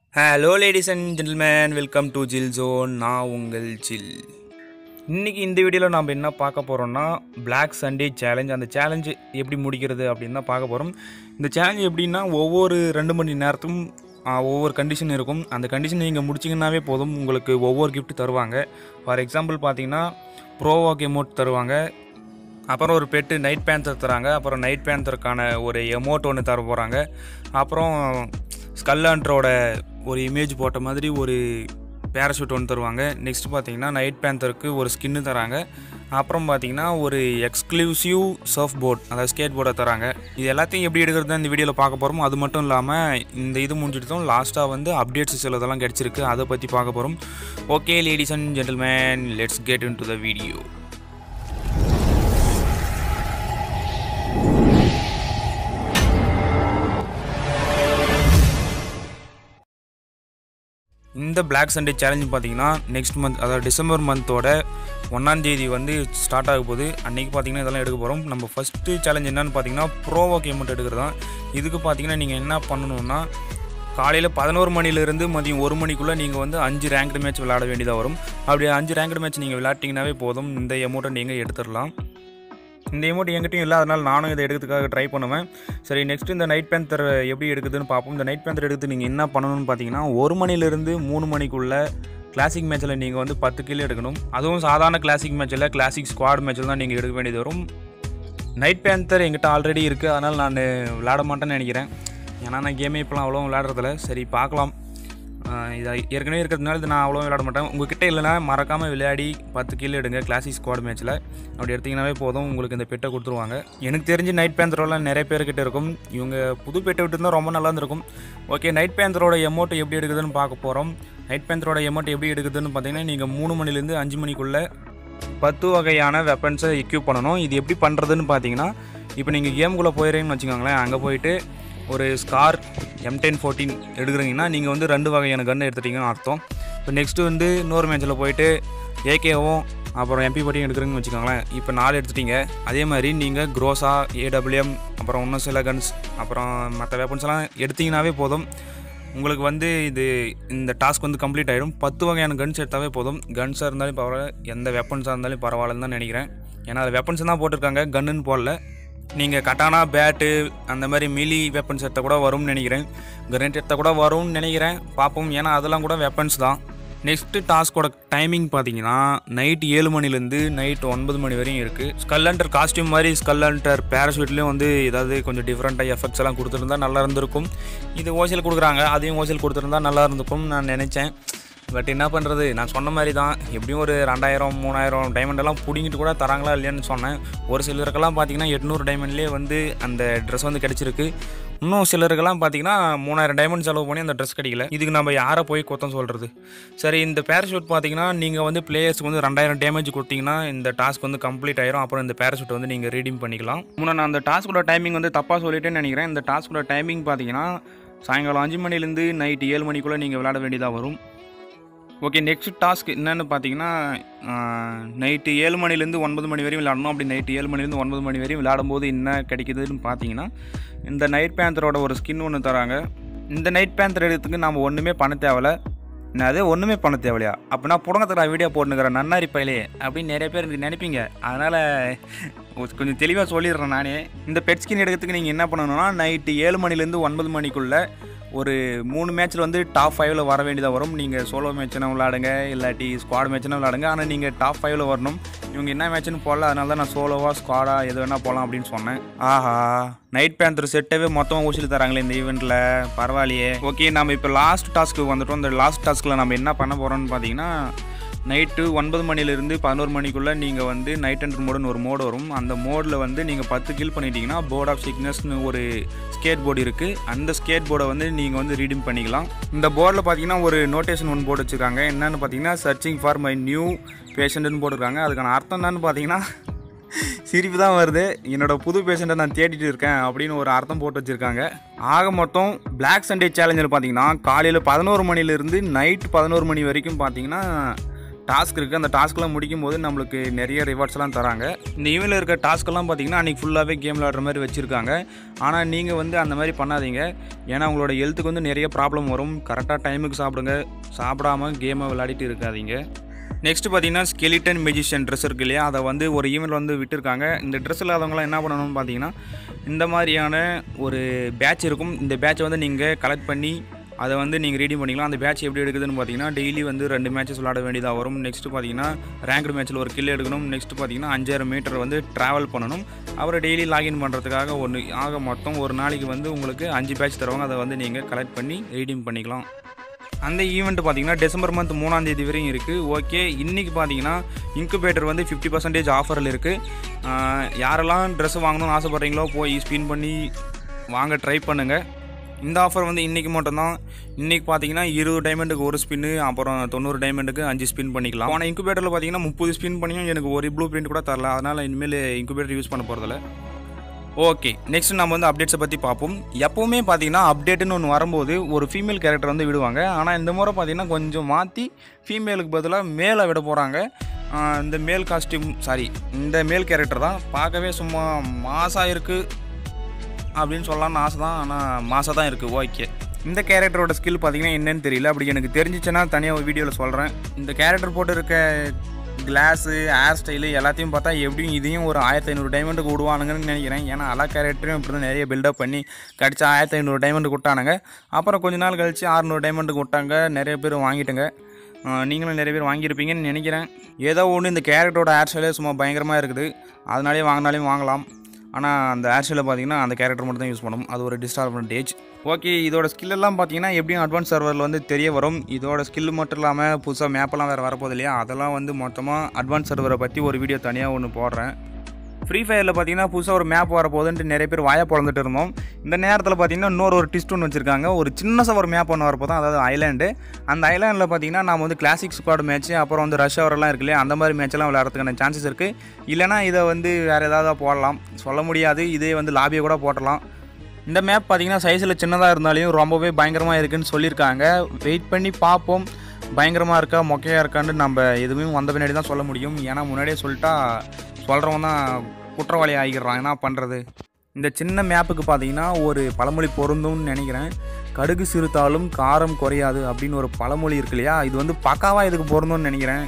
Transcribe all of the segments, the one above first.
hello ladies and gentleman welcome to Jill Zone நான் உங்கள் ஜில் இன்றைக்கி இந்த வீடியோவில் நம்ம என்ன பார்க்க போகிறோம்னா Black சண்டே சேலஞ்ச் அந்த சேலஞ்சு எப்படி முடிக்கிறது அப்படின்னு தான் பார்க்க போகிறோம் இந்த சேலஞ்ச் எப்படின்னா ஒவ்வொரு ரெண்டு மணி நேரத்துக்கும் ஆ, ஒவ்வொரு கண்டிஷன் இருக்கும் அந்த கண்டிஷன் நீங்கள் முடிச்சிங்கன்னாவே போதும் உங்களுக்கு ஒவ்வொரு gift தருவாங்க ஃபார் எக்ஸாம்பிள் பார்த்தீங்கன்னா ப்ரோவாக் எமௌண்ட் தருவாங்க அப்புறம் ஒரு பெட்டு நைட் பேந்தர் தராங்க அப்புறம் நைட் பேந்தருக்கான ஒரு எமௌண்ட் ஒன்று தர போகிறாங்க அப்புறம் ஸ்கல்லாண்டரோட ஒரு இமேஜ் போட்ட மாதிரி ஒரு பேராஷூட் ஒன்று தருவாங்க நெக்ஸ்ட் பார்த்தீங்கன்னா நைட் பேந்தருக்கு ஒரு ஸ்கின்னு தராங்க அப்புறம் பார்த்தீங்கன்னா ஒரு எக்ஸ்க்ளூசிவ் சர்ஃப் போர்ட் அதாவது ஸ்கேட் போர்டை தராங்க இது எல்லாத்தையும் எப்படி எடுக்கிறது தான் இந்த வீடியோவில் பார்க்க போகிறோம் அது மட்டும் இல்லாமல் இந்த இது முடிஞ்சிட்டோம் லாஸ்ட்டாக வந்து அப்டேட்ஸ் சிலதெல்லாம் கிடச்சிருக்கு அதை பற்றி பார்க்க போகிறோம் okay ladies and gentleman let's get into the video இந்த Black சண்டே சேலஞ்ச் பார்த்தீங்கன்னா நெக்ஸ்ட் மந்த் அதாவது டிசம்பர் மந்தோட ஒன்றாந்தேதி வந்து ஸ்டார்ட் ஆக போகுது அன்றைக்கி பார்த்தீங்கன்னா இதெல்லாம் எடுக்க போகிறோம் நம்ம ஃபஸ்ட்டு சேலஞ்ச் என்னன்னு பார்த்தீங்கன்னா ப்ரோவோக் அமௌண்ட் எடுக்கிறது தான் இதுக்கு பார்த்தீங்கன்னா நீங்கள் என்ன பண்ணணும்னா காலையில் பதினோரு மணிலேருந்து மதியம் ஒரு மணிக்குள்ளே நீங்கள் வந்து அஞ்சு ரேங்க்டு மேட்ச் விளையாட வேண்டியதாக வரும் அப்படி அஞ்சு ரேங்க்டு மேட்ச் நீங்கள் விளையாட்டிங்கனாவே போதும் இந்த அமௌண்ட்டை நீங்கள் எடுத்துடலாம் இந்த எமௌண்ட் என்கிட்டயும் இல்லை அதனால் நானும் இதை எடுக்கிறதுக்காக ட்ரை பண்ணுவேன் சரி நெக்ஸ்ட் இந்த நைட் பேந்தர் எப்படி எடுக்குதுன்னு பார்ப்போம் இந்த நைட் பேந்தர் எடுத்து நீங்கள் என்ன பண்ணணும்னு பார்த்தீங்கன்னா ஒரு மணிலேருந்து மூணு மணிக்குள்ளே கிளாசிக் மேட்ச்சில் நீங்கள் வந்து பத்து கிலோ எடுக்கணும் அதுவும் சாதாரண கிளாசிக் மேட்ச்சில் கிளாசிக் ஸ்குவாட் மேட்ச்சில் தான் நீங்கள் எடுக்க வேண்டியது வரும் நைட் பேந்தர் எங்கிட்ட ஆல்ரெடி இருக்குது அதனால் நான் விளையாட மாட்டேன்னு நினைக்கிறேன் ஏன்னா நான் கேமே இப்போலாம் அவ்வளோ விளையாடுறதில்ல சரி பார்க்கலாம் ஆஹ் இது ஏற்கனவே இருக்கிறதுனால இது நான் அவ்வளோ விளையாட மாட்டேன் உங்ககிட்ட இல்லைனா மறக்காமல் விளையாடி பத்து கீழே எடுங்க கிளாசிக் ஸ்குவாட் மேட்ச்சில் அப்படி எடுத்தீங்கன்னாவே போதும் உங்களுக்கு இந்த பெட்டை கொடுத்துருவாங்க எனக்கு தெரிஞ்சு நைட் பேந்தரோலாம் நிறைய பேர்கிட்ட இருக்கும் இவங்க புது பெட்டை விட்டுருந்தா ரொம்ப நல்லா இருந்திருக்கும் ஓகே நைட் பேந்தரோட எமௌண்ட் எப்படி எடுக்குதுன்னு பார்க்க போகிறோம் நைட் பேந்தரோட எமௌண்ட் எப்படி எடுக்குதுன்னு பார்த்தீங்கன்னா நீங்கள் மூணு மணிலேருந்து அஞ்சு மணிக்குள்ளே பத்து வகையான வெப்பன்ஸை எக்யூப் பண்ணணும் இது எப்படி பண்ணுறதுன்னு பார்த்தீங்கன்னா இப்போ நீங்கள் கேமுக்குள்ளே போயிடுறீங்கன்னு வச்சுக்கோங்களேன் அங்கே போயிட்டு ஒரு ஸ்கார் எம் டென் ஃபோர்டீன் எடுக்கிறீங்கன்னா நீங்கள் வந்து ரெண்டு வகையான கன் எடுத்துட்டீங்கன்னு அர்த்தம் இப்போ நெக்ஸ்ட்டு வந்து இன்னொரு மேட்ச்சில் போயிட்டு ஏகேவும் அப்புறம் எம்பி ஃபோர்ட்டின் எடுக்கிறீங்கன்னு வச்சுக்கோங்களேன் இப்போ நாலு எடுத்துட்டீங்க அதே மாதிரி நீங்கள் க்ரோஸா ஏடபிள்யூஎம் அப்புறம் இன்னும் சில கன்ஸ் அப்புறம் மற்ற வெப்பன்ஸ்லாம் எடுத்தீங்கன்னாவே போதும் உங்களுக்கு வந்து இது இந்த டாஸ்க் வந்து கம்ப்ளீட் ஆகிடும் பத்து வகையான கன்ஸ் எடுத்தாவே போதும் கன்ஸாக இருந்தாலும் பரவாயில்ல எந்த வெப்பன்ஸாக இருந்தாலும் பரவாயில்லன்னு தான் நினைக்கிறேன் ஏன்னா அது வெப்பன்ஸ் தான் போட்டிருக்காங்க கன்னுன்னு போடல நீங்கள் கட்டானா பேட்டு அந்த மாதிரி மிலி வெப்பன்ஸ் எடுத்தால் கூட வரும்னு நினைக்கிறேன் கிரனேட் எடுத்தால் கூட வரும்னு நினைக்கிறேன் பார்ப்போம் ஏன்னா அதெல்லாம் கூட வெப்பன்ஸ் தான் நெக்ஸ்ட்டு டாஸ்கோட டைமிங் பார்த்தீங்கன்னா நைட் ஏழு மணிலேருந்து நைட் ஒன்பது மணி வரையும் இருக்குது ஸ்கல்லண்டர் காஸ்டியூம் மாதிரி ஸ்கல்லண்டர் பேராஷூட்லேயும் வந்து ஏதாவது கொஞ்சம் டிஃப்ரெண்ட்டாக எஃபெக்ட்ஸ் எல்லாம் கொடுத்துருந்தா நல்லா இருந்திருக்கும் இது ஓசியல் கொடுக்குறாங்க அதையும் ஓசியல் கொடுத்துருந்தா நல்லா இருந்திருக்கும் நான் நினச்சேன் பட் என்ன பண்ணுறது நான் சொன்ன மாதிரி தான் எப்படியும் ஒரு ரெண்டாயிரம் மூணாயிரம் டைமண்ட் எல்லாம் பிடிங்கிட்டு கூட தராங்களா இல்லையான்னு சொன்னேன் ஒரு சிலருக்கெல்லாம் பார்த்தீங்கன்னா எட்நூறு டைமண்ட்லேயே வந்து அந்த ட்ரெஸ் வந்து கிடச்சிருக்கு இன்னும் சிலருக்கெல்லாம் பார்த்தீங்கன்னா மூணாயிரம் டைமண்ட் செலவு பண்ணி அந்த ட்ரெஸ் கிடைக்கல இதுக்கு நம்ம யாரை போய் குத்தம் சொல்கிறது சரி இந்த பேராஷூட் பார்த்தீங்கன்னா நீங்கள் வந்து பிளேயர்ஸ்க்கு வந்து ரெண்டாயிரம் டேமேஜ் கொடுத்தீங்கன்னா இந்த டாஸ்க் வந்து கம்ப்ளீட் ஆயிரும் அப்புறம் இந்த பேராஷூட் வந்து நீங்கள் ரீடீம் பண்ணிக்கலாம் முன்னே நான் அந்த டாஸ்கோட டைமிங் வந்து தப்பாக சொல்லிட்டேன்னு நினைக்கிறேன் இந்த டாஸ்கோட டைமிங் பார்த்தீங்கன்னா சாயங்காலம் அஞ்சு மணிலேருந்து நைட் ஏழு மணிக்குள்ளே நீங்கள் விளையாட வேண்டியதாக வரும் ஓகே நெக்ஸ்ட் டாஸ்க் என்னென்னு பார்த்தீங்கன்னா நைட்டு ஏழு மணிலேருந்து ஒன்பது மணி வரையும் விளையாடணும் அப்படி நைட்டு ஏழு மணிலேருந்து ஒன்பது மணி வரையும் விளையாடும்போது என்ன கிடைக்குதுன்னு பார்த்தீங்கன்னா இந்த நைட் பேந்தரோட ஒரு ஸ்கின் ஒன்று தராங்க இந்த நைட் பேந்தர் எடுத்துக்கு நம்ம ஒன்றுமே பண்ண தேவையில்ல நான் அதே ஒன்றுமே பண்ண தேவையில்லையா அப்படின்னா புடங்கத்தில் நான் வீடியோ போட்டுக்கிறேன் நன்னாரி பயிலே அப்படின்னு நிறைய பேர் நினைப்பீங்க அதனால் கொஞ்சம் தெளிவாக சொல்லிடுறேன் நானே இந்த பெட் ஸ்கின் எடுக்கிறதுக்கு நீங்கள் என்ன பண்ணணும்னா நைட்டு ஏழு மணிலேருந்து ஒன்பது மணிக்குள்ளே ஒரு மூணு மேட்ச்சில் வந்து டாப் ஃபைவ்ல வர வேண்டியதாக வரும் நீங்கள் சோலோ மேட்ச்னா விளாடுங்க இல்லாட்டி ஸ்குவாட் மேட்ச்னா விளாடுங்க ஆனால் நீங்கள் டாப் ஃபைவ்ல வரணும் இவங்க என்ன மேட்ச்னு போடல அதனால தான் நான் சோலோவா ஸ்குவாடா எது வேணால் போகலாம் அப்படின்னு சொன்னேன் ஆஹா நைட் பேந்தர் செட்டவே மொத்தமாக ஊசியில் தராங்களே இந்த ஈவெண்ட்டில் பரவாயில்லையே ஓகே நம்ம இப்போ லாஸ்ட் டாஸ்க்கு வந்துட்டோம் இந்த லாஸ்ட் டாஸ்க்கில் நம்ம என்ன பண்ண போகிறோம்னு பார்த்தீங்கன்னா நைட்டு ஒன்பது மணிலேருந்து பதினோரு மணிக்குள்ளே நீங்கள் வந்து நைட் அண்ட் மோடுன்னு ஒரு மோடு வரும் அந்த மோடில் வந்து நீங்கள் பத்து கில் பண்ணிட்டீங்கன்னா போர்ட் ஆஃப் சிக்னஸ்னு ஒரு ஸ்கேட் போர்டு இருக்குது அந்த ஸ்கேட் போர்டை வந்து நீங்கள் வந்து ரீடீம் பண்ணிக்கலாம் இந்த போர்டில் பார்த்தீங்கன்னா ஒரு நோட்டேஷன் ஒன்று போட்டு வச்சுருக்காங்க என்னென்னு பார்த்தீங்கன்னா சர்ச்சிங் ஃபார் மை நியூ பேஷண்ட்னு போட்டிருக்காங்க அதுக்கான அர்த்தம் என்னன்னு பார்த்தீங்கன்னா சிரிப்பு தான் வருது என்னோட புது பேஷண்ட்டை நான் தேடிட்டு இருக்கேன் அப்படின்னு ஒரு அர்த்தம் போட்டு வச்சுருக்காங்க ஆக மொத்தம் Black சண்டே சேலஞ்சில் பார்த்தீங்கன்னா காலையில் பதினோரு மணிலேருந்து நைட் பதினோரு மணி வரைக்கும் பார்த்தீங்கன்னா டாஸ்க் இருக்குது அந்த டாஸ்க்லாம் முடிக்கும் போது நம்மளுக்கு நிறைய ரிவார்ட்ஸ்லாம் தராங்க இந்த ஈவெண்ட்டில் இருக்க டாஸ்க்கெல்லாம் பார்த்தீங்கன்னா அன்றைக்கி ஃபுல்லாகவே கேம் விளாடுற மாதிரி வச்சுருக்காங்க ஆனால் நீங்கள் வந்து அந்த மாதிரி பண்ணாதீங்க ஏன்னா உங்களோட ஹெல்த்துக்கு வந்து நிறைய ப்ராப்ளம் வரும் கரெக்டாக டைமுக்கு சாப்பிடுங்க சாப்பிடாம கேமை விளையாடிட்டு இருக்காதீங்க நெக்ஸ்ட் பார்த்தீங்கன்னா ஸ்கெலிட்டன் மெஜிஷியன் ட்ரெஸ் இருக்கு இல்லையா அதை வந்து ஒரு ஈவெண்ட் வந்து விட்டுருக்காங்க இந்த ட்ரெஸ் இல்லாதவங்களாம் என்ன பண்ணணும்னு பார்த்தீங்கன்னா இந்த மாதிரியான ஒரு பேட்ச் இருக்கும் இந்த பேட்சை வந்து நீங்கள் கலெக்ட் பண்ணி அதை வந்து நீங்கள் ரெடி பண்ணிக்கலாம் அந்த பேட்ச் எப்படி எடுக்குதுன்னு பார்த்தீங்கன்னா டெய்லி வந்து ரெண்டு மேட்சஸ் விளாட வேண்டியதாக வரும் நெக்ஸ்ட் பார்த்தீங்கன்னா ரேங்க்டு மேட்ச்சில் ஒரு கில் எடுக்கணும் நெக்ஸ்ட் பார்த்தீங்கன்னா அஞ்சாயிரம் மீட்டர் வந்து ட்ராவல் பண்ணணும் அப்புறம் டெய்லி லாகின் பண்ணுறதுக்காக ஒன்று ஆக மொத்தம் ஒரு நாளைக்கு வந்து உங்களுக்கு அஞ்சு பேட்ச் தருவாங்க அதை வந்து நீங்கள் கலெக்ட் பண்ணி ரீடீம் பண்ணிக்கலாம் அந்த ஈவெண்ட் பார்த்தீங்கன்னா டிசம்பர் மந்த் மூணாம் தேதி வரையும் இருக்குது ஓகே இன்றைக்கி பார்த்தீங்கன்னா இன்குபேட்டர் வந்து ஃபிஃப்டி பர்சன்டேஜ் ஆஃபரில் இருக்குது யாரெல்லாம் ட்ரெஸ் வாங்கணும்னு ஆசைப்பட்றீங்களோ போய் ஸ்பின் பண்ணி வாங்க ட்ரை பண்ணுங்கள் இந்த ஆஃபர் வந்து இன்றைக்கி மட்டும்தான் இன்றைக்கி பார்த்தீங்கன்னா இருபது டைமண்டுக்கு ஒரு ஸ்பின்னு அப்புறம் தொண்ணூறு டைமண்டுக்கு அஞ்சு ஸ்பின் பண்ணிக்கலாம் ஆனால் இன்குபேட்டரில் பார்த்தீங்கன்னா முப்பது ஸ்பின் பண்ணியும் எனக்கு ஒரு ப்ளூ பிரிண்ட் கூட தரல அதனால் இனிமேல் இன்குபேட்டர் யூஸ் பண்ண போகிறதில்ல ஓகே நெக்ஸ்ட் நம்ம வந்து அப்டேட்ஸை பற்றி பார்ப்போம் எப்போவுமே பார்த்தீங்கன்னா அப்டேட்டுன்னு ஒன்று வரும்போது ஒரு ஃபீமேல் கேரக்டர் வந்து விடுவாங்க ஆனால் இந்த முறை பார்த்தீங்கன்னா கொஞ்சம் மாற்றி ஃபீமேலுக்கு பதிலாக மேலே விட போகிறாங்க இந்த மேல் காஸ்டியூம் சாரி இந்த மேல் கேரக்டர் தான் பார்க்கவே சும்மா மாசாக இருக்குது அப்படின்னு சொல்லலாம்னு ஆசை தான் ஆனால் மாசாக தான் இருக்குது ஓகே இந்த கேரக்டரோட ஸ்கில் பார்த்தீங்கன்னா என்னன்னு தெரியல அப்படி எனக்கு தெரிஞ்சிச்சுன்னா தனியாக ஒரு வீடியோவில் சொல்கிறேன் இந்த கேரக்டர் போட்டு இருக்க கிளாஸு ஹேர் ஸ்டைலு எல்லாத்தையும் பார்த்தா எப்படியும் இதையும் ஒரு ஆயிரத்தி ஐநூறு டைமண்டுக்கு விடுவானுங்கன்னு நினைக்கிறேன் ஏன்னா எல்லா கேரக்டரையும் இப்படி தான் நிறைய பில்டப் பண்ணி கடிச்சா ஆயிரத்தி ஐநூறு டைமண்டுக்கு விட்டானுங்க அப்புறம் கொஞ்ச நாள் கழிச்சு அறநூறு டைமண்டுக்கு விட்டாங்க நிறைய பேர் வாங்கிட்டுங்க ஆஹ் நீங்களும் நிறைய பேர் வாங்கியிருப்பீங்கன்னு நினைக்கிறேன் ஏதோ ஒன்று இந்த கேரக்டரோட ஹேர் ஸ்டைலே சும்மா பயங்கரமாக இருக்குது அதனாலே வாங்கினாலையும் வாங்கலாம் ஆனால் அந்த ஹேர் ஸ்டைலில் பார்த்தீங்கன்னா அந்த கேரக்டர் மட்டும் தான் யூஸ் பண்ணும் அது ஒரு டிஸ்அட்வான்டேஜ் ஓகே இதோட skill எல்லாம் பார்த்தீங்கன்னா எப்படியும் அட்வான்ஸ் சர்வரில் வந்து தெரிய வரும் இதோட ஸ்கில் மட்டும் இல்லாமல் புதுசாக மேப்பெல்லாம் வேறு வரப்போகுது இல்லையா அதெல்லாம் வந்து மொத்தமாக அட்வான்ஸ் சர்வரை பற்றி ஒரு வீடியோ தனியாக ஒன்று போடுறேன் ஃப்ரீ ஃபயரில் பார்த்தீங்கன்னா புதுசாக ஒரு மேப் வரப்போகுதுன்ட்டு நிறைய பேர் வாயை பிறந்துட்டு இருந்தோம் இந்த நேரத்தில் பார்த்தீங்கன்னா இன்னொரு ஒரு டிஸ்ட் ஒன்று வச்சுருக்காங்க ஒரு சின்னசாக ஒரு மேப் ஒன்று வரப்போதான் அதாவது ஐலாண்டு அந்த ஐலாண்டில் பார்த்தீங்கன்னா நம்ம வந்து கிளாசிக் ஸ்குவாட் மேட்ச் அப்புறம் வந்து ரஷ் ஹவர்லாம் இருக்கு இல்லையா அந்த மாதிரி மேட்ச்லாம் விளையாடுறதுக்கான சான்சஸ் இருக்குது இல்லைனா இதை வந்து வேறு ஏதாவது போடலாம் சொல்ல முடியாது இதே வந்து லாபியை கூட போட்டலாம் இந்த மேப் பார்த்தீங்கன்னா சைஸில் சின்னதாக இருந்தாலையும் ரொம்பவே பயங்கரமாக இருக்குன்னு சொல்லியிருக்காங்க வெயிட் பண்ணி பார்ப்போம் பயங்கரமாக இருக்கா மொக்கையாக இருக்கான்னு நம்ம எதுவுமே வந்த பின்னாடி தான் சொல்ல முடியும் ஏன்னா முன்னாடியே சொல்லிட்டா சொல்கிறவன் தான் குற்றவாளி ஆகிடுறான் என்ன பண்ணுறது இந்த சின்ன மேப்புக்கு பார்த்தீங்கன்னா ஒரு பழமொழி பொருந்தும்னு நினைக்கிறேன் கடுகு சிறுத்தாலும் காரம் குறையாது அப்படின்னு ஒரு பழமொழி இருக்கு இல்லையா இது வந்து பக்காவாக இதுக்கு பொருந்தும்னு நினைக்கிறேன்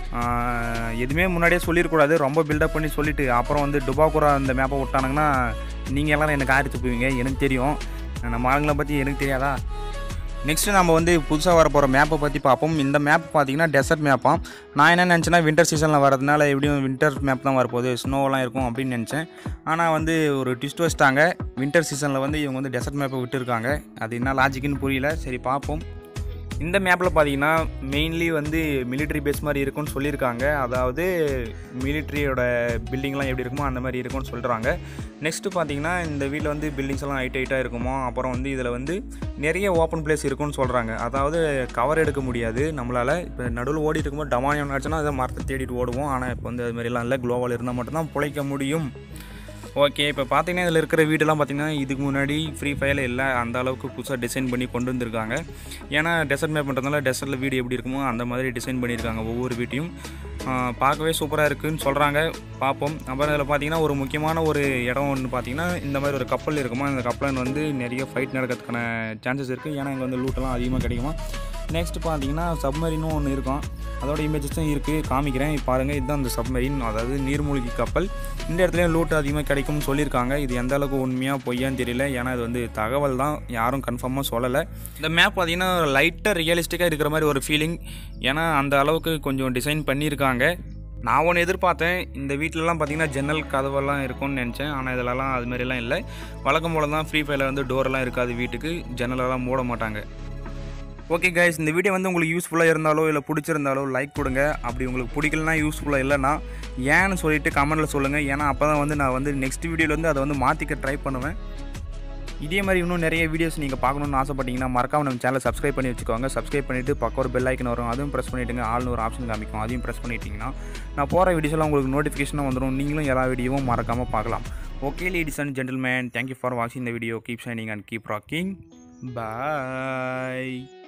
ஆஹ் எதுவுமே முன்னாடியே சொல்லிடக்கூடாது ரொம்ப பில்டப் பண்ணி சொல்லிட்டு அப்புறம் வந்து டுபாக்குரா இந்த மேப்பை விட்டானுங்கன்னா நீங்கள் எல்லாரும் எனக்கு ஆரி துப்புவீங்க எனக்கு தெரியும் நம்ம ஆளுங்களை பற்றி எனக்கு தெரியாதா நெக்ஸ்ட்டு நம்ம வந்து புதுசாக வர போகிற மேப்பை பற்றி பார்ப்போம் இந்த மேப் பார்த்தீங்கன்னா டெசர்ட் மேப்பாம் நான் என்ன நினச்சேன்னா வின்டர் சீசனில் வரதுனால எப்படியும் வின்டர் மேப் தான் வரப்போகுது ஸ்னோவெல்லாம் இருக்கும் அப்படின்னு நினச்சேன் ஆனால் வந்து ஒரு ட்விஸ்ட் வச்சிட்டாங்க வின்டர் சீசனில் வந்து இவங்க வந்து டெசர்ட் மேப்பை விட்டுருக்காங்க அது என்ன லாஜிக்குன்னு புரியல சரி பார்ப்போம் இந்த மேப்பில் பார்த்தீங்கன்னா மெயின்லி வந்து military பேஸ் மாதிரி இருக்கும்னு சொல்லியிருக்காங்க அதாவது மிலிட்ரியோட பில்டிங்லாம் எப்படி இருக்குமோ அந்த மாதிரி இருக்கும்னு சொல்கிறாங்க நெக்ஸ்ட்டு பார்த்தீங்கன்னா இந்த வீட்டில் வந்து பில்டிங்ஸ் எல்லாம் ஹைட் ஹைட்டாக இருக்குமோ அப்புறம் வந்து இதில் வந்து நிறைய ஓப்பன் பிளேஸ் இருக்கும்னு சொல்கிறாங்க அதாவது கவர் எடுக்க முடியாது நம்மளால் இப்போ நடுவில் ஓடிட்டு இருக்கும்போது டமானியம் ஆச்சுன்னா அதை மரத்தை தேடிட்டு ஓடுவோம் ஆனால் இப்போ வந்து அது மாதிரிலாம் இல்லை குளோவால் இருந்தால் மட்டும்தான் பிழைக்க முடியும் ஓகே இப்போ பார்த்தீங்கன்னா இதில் இருக்கிற வீடெல்லாம் பார்த்தீங்கன்னா இதுக்கு முன்னாடி ஃப்ரீ ஃபயரில் இல்லை அந்த அளவுக்கு புதுசாக டிசைன் பண்ணி கொண்டு வந்திருக்காங்க ஏன்னா டெசர்ட் மேப் பண்ணுறதுனால டெசர்ட்டில் வீடு எப்படி இருக்குமோ அந்த மாதிரி டிசைன் பண்ணியிருக்காங்க ஒவ்வொரு வீட்டையும் ஆஹ் பார்க்கவே சூப்பராக இருக்குதுன்னு சொல்கிறாங்க பார்ப்போம் அப்புறம் இதில் பார்த்தீங்கன்னா ஒரு முக்கியமான ஒரு இடம் ஒன்று பார்த்தீங்கன்னா இந்த மாதிரி ஒரு கப்பல் இருக்குமா இந்த கப்பலில் வந்து நிறைய ஃபைட் நடக்கிறதுக்கான சான்சஸ் இருக்குது ஏன்னா இங்கே வந்து லூட்டெல்லாம் அதிகமாக கிடைக்குமா நெக்ஸ்ட் பார்த்தீங்கன்னா சப்மரினும் ஒன்று இருக்கும் அதோட இமேஜஸும் இருக்குது காமிக்கிறேன் இப்ப பாருங்கள் இதுதான் அந்த சப்மரின் அதாவது நீர்மூழ்கி கப்பல் இந்த இடத்துலையும் லூட் அதிகமாக கிடைக்கும்னு சொல்லியிருக்காங்க இது எந்த அளவுக்கு உண்மையாக பொய்யான்னு தெரியல ஏன்னா இது வந்து தகவல் தான் யாரும் கன்ஃபார்மாக சொல்லலை இந்த மேப் பார்த்தீங்கன்னா லைட்டாக ரியலிஸ்டிக்காக இருக்கிற மாதிரி ஒரு ஃபீலிங் ஏன்னா அந்த அளவுக்கு கொஞ்சம் டிசைன் பண்ணியிருக்காங்க நான் ஒன்று எதிர்பார்த்தேன் இந்த வீட்டிலலாம் பார்த்தீங்கன்னா ஜன்னல் கதவெல்லாம் இருக்கும்னு நினச்சேன் ஆனால் இதிலலாம் அது மாதிரிலாம் இல்லை வழக்கம் போல தான் ஃப்ரீ ஃபயரில் வந்து டோரெல்லாம் இருக்காது வீட்டுக்கு ஜன்னலெல்லாம் மூட மாட்டாங்க ஓகே கைஸ் இந்த வீடியோ வந்து உங்களுக்கு யூஸ்ஃபுல்லாக இருந்தாலோ இல்லை பிடிச்சிருந்தாலோ லைக் கொடுங்க அப்படி உங்களுக்கு பிடிக்கலனா யூஸ்ஃபுல்லாக இல்லைன்னா ஏன்னு சொல்லிட்டு கமெண்ட்டில் சொல்லுங்கள் ஏன்னா அப்போ தான் வந்து நான் வந்து நெக்ஸ்ட் வீடியோவில் வந்து அதை வந்து மாற்றிக்க ட்ரை பண்ணுவேன் இதே மாதிரி இன்னும் நிறைய வீடியோஸ் நீங்கள் பார்க்கணுன்னு ஆசைப்பட்டீங்கன்னா மறக்காம நம்ம சேனலை சப்ஸ்கிரைப் பண்ணி வச்சுக்கோங்க சப்ஸ்கிரைப் பண்ணிவிட்டு பக்கம் ஒரு பெல் ஐக்கன் வரும் அதுவும் ப்ரெஸ் பண்ணிவிட்டுங்க ஆள்னு ஒரு ஆப்ஷன் காமிக்கும் அதையும் ப்ரெஸ் பண்ணிட்டீங்கன்னா நான் போகிற வீடியோஸ்லாம் உங்களுக்கு நோட்டிஃபிகேஷனாக வந்துடும் நீங்களும் எல்லா வீடியோவும் மறக்காமல் பார்க்கலாம் okay ladies and gentleman thank you for வாட்சிங் இந்த video keep shining and keep rocking bye